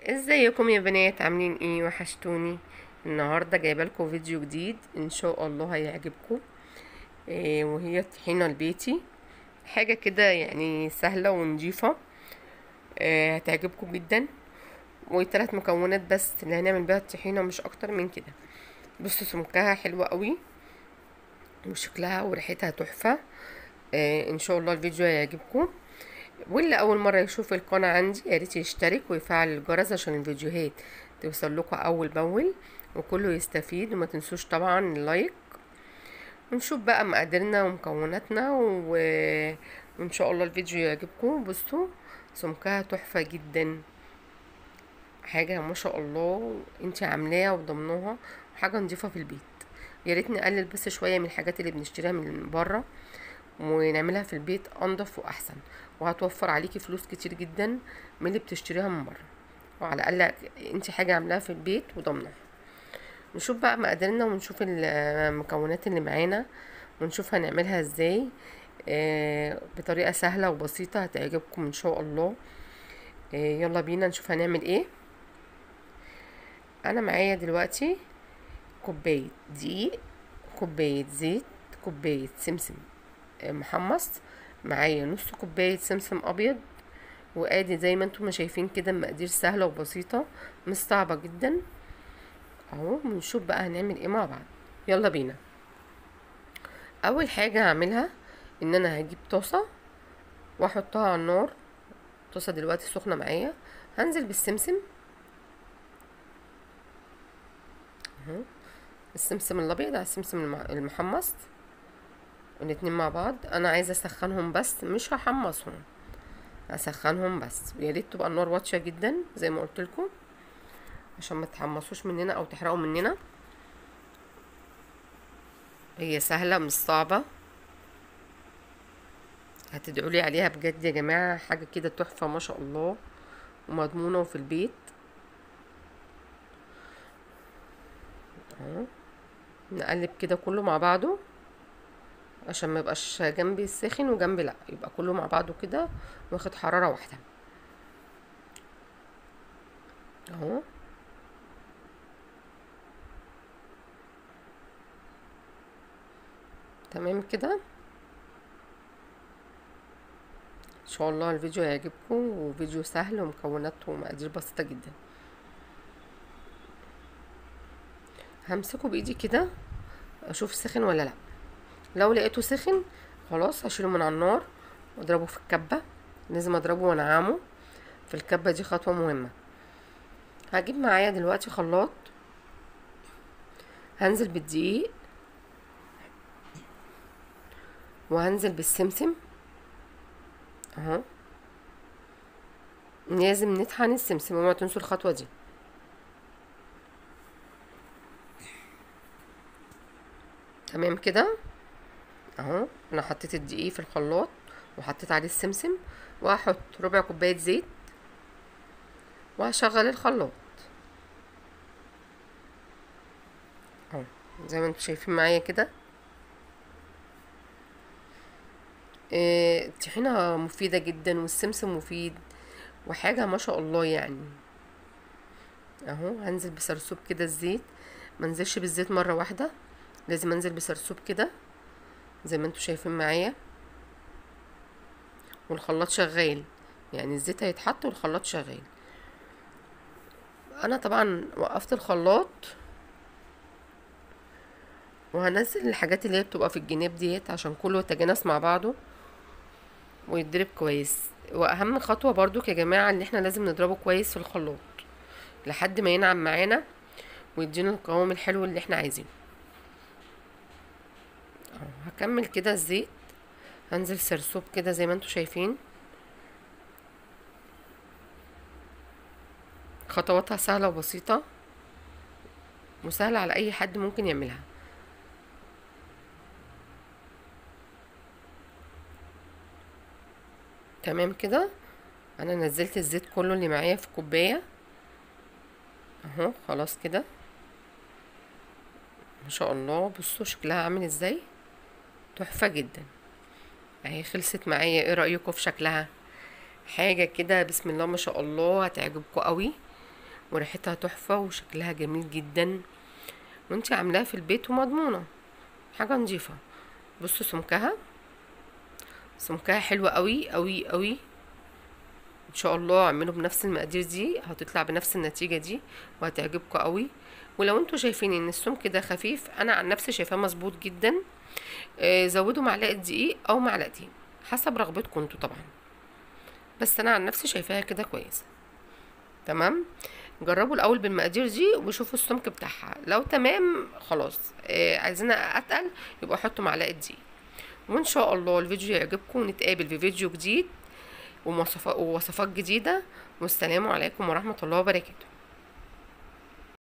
ازيكم يا بنات عاملين ايه وحشتوني النهارده جايبه لكم فيديو جديد ان شاء الله هيعجبكم إيه وهي الطحينه البيتي حاجه كده يعني سهله ونضيفه إيه هتعجبكم جدا وثلاث مكونات بس اللي هنعمل بيها الطحينه مش اكتر من كده بصوا سمكها حلوه قوي وشكلها وريحتها تحفه إيه ان شاء الله الفيديو هيعجبكم واللي اول مره يشوف القناه عندي يا ريت يشترك ويفعل الجرس عشان الفيديوهات توصل لكم اول باول وكله يستفيد وما تنسوش طبعا اللايك ونشوف بقى مقاديرنا ومكوناتنا و... وان شاء الله الفيديو يعجبكم بصوا سمكها تحفه جدا حاجه ما شاء الله انت عاملاها وضمناها حاجه نضيفه في البيت يا ريت نقلل بس شويه من الحاجات اللي بنشتريها من بره ونعملها في البيت انضف واحسن وهتوفر عليكي فلوس كتير جدا من اللي بتشتريها من بره وعلى الاقل انت حاجه عاملاها في البيت وضامناها نشوف بقى مقاديرنا ونشوف المكونات اللي معانا ونشوف هنعملها ازاي آه بطريقه سهله وبسيطه هتعجبكم ان شاء الله آه يلا بينا نشوف هنعمل ايه انا معايا دلوقتي كوبايه دقيق كوبايه زيت كوبايه سمسم محمص معايا نص كوبايه سمسم ابيض وادي زي ما انتم شايفين كده المقادير سهله وبسيطه مش صعبه جدا اهو بنشوف بقى هنعمل ايه مع بعض يلا بينا اول حاجه هعملها ان انا هجيب طاسه واحطها على النار الطاسه دلوقتي سخنه معايا هنزل بالسمسم اهو السمسم الابيض على السمسم المحمص الاتنين مع بعض انا عايزه اسخنهم بس مش هحمصهم اسخنهم بس ويا ريت تبقى النار واطيه جدا زي ما قلت لكم عشان ما تحمصوش مننا او تحرقوا مننا هي سهله مش صعبه هتدعوا لي عليها بجد يا جماعه حاجه كده تحفه ما شاء الله ومضمونه وفي البيت اهو نقلب كده كله مع بعضه عشان ما يبقاش جنبي سخن وجنبي لا يبقى كله مع بعضه كده واخد حراره واحده اهو تمام كده ان شاء الله الفيديو هيعجبكم وفيديو سهل ومكوناته ومقادير بسيطه جدا همسكه بايدي كده اشوف سخن ولا لا لو لقيته سخن خلاص هشيله من على النار واضربه في الكبه لازم اضربه وانعمه في الكبه دي خطوه مهمه هجيب معايا دلوقتي خلاط هنزل بالدقيق وهنزل بالسمسم اهو لازم نطحن السمسم وما تنسوا الخطوه دي تمام كده اهو انا حطيت الدقيق في الخلاط وحطيت عليه السمسم وهحط ربع كوبايه زيت وهشغل الخلاط اهو زي ما انتم شايفين معايا كده الطحينه مفيده جدا والسمسم مفيد وحاجه ما شاء الله يعني اهو هنزل بسرسوب كده الزيت منزلش بالزيت مره واحده لازم انزل بسرسوب كده زي ما انتم شايفين معايا والخلاط شغال يعني الزيت هيتحط والخلاط شغال انا طبعا وقفت الخلاط وهنزل الحاجات اللي هي بتبقى في الجناب ديت عشان كله يتجانس مع بعضه ويتضرب كويس واهم خطوه برضو يا جماعه ان احنا لازم نضربه كويس في الخلاط لحد ما ينعم معانا ويدينا القوام الحلو اللي احنا عايزينه هكمل كده الزيت هنزل سرسوب كده زي ما انتم شايفين خطواتها سهله وبسيطه وسهله على اي حد ممكن يعملها تمام كده انا نزلت الزيت كله اللي معايا في كوبايه اهو خلاص كده ما شاء الله بصوا شكلها عامل ازاي تحفه جدا اهي خلصت معايا ايه رايكم في شكلها حاجه كده بسم الله ما شاء الله هتعجبكم قوي وريحتها تحفة وشكلها جميل جدا وانتي عاملاها في البيت ومضمونة حاجة نظيفة بصوا سمكها سمكها حلوة قوي قوي قوي ان شاء الله اعملوا بنفس المقادير دي هتطلع بنفس النتيجة دي وهتعجبكم قوي ولو انتوا شايفين ان السمك ده خفيف انا عن نفسي شايفاه مظبوط جدا آه زودوا معلقة دقيق او معلقتين حسب رغبتكم انتوا طبعا بس انا عن نفسي شايفاها كده كويسة تمام جربوا الاول بالمقادير دي وشوفوا السمك بتاعها لو تمام خلاص آه عايزينها اتقل يبقى حطوا معلقة دقيق وان شاء الله الفيديو يعجبكم ونتقابل في فيديو جديد ووصفات جديدة والسلام عليكم ورحمة الله وبركاته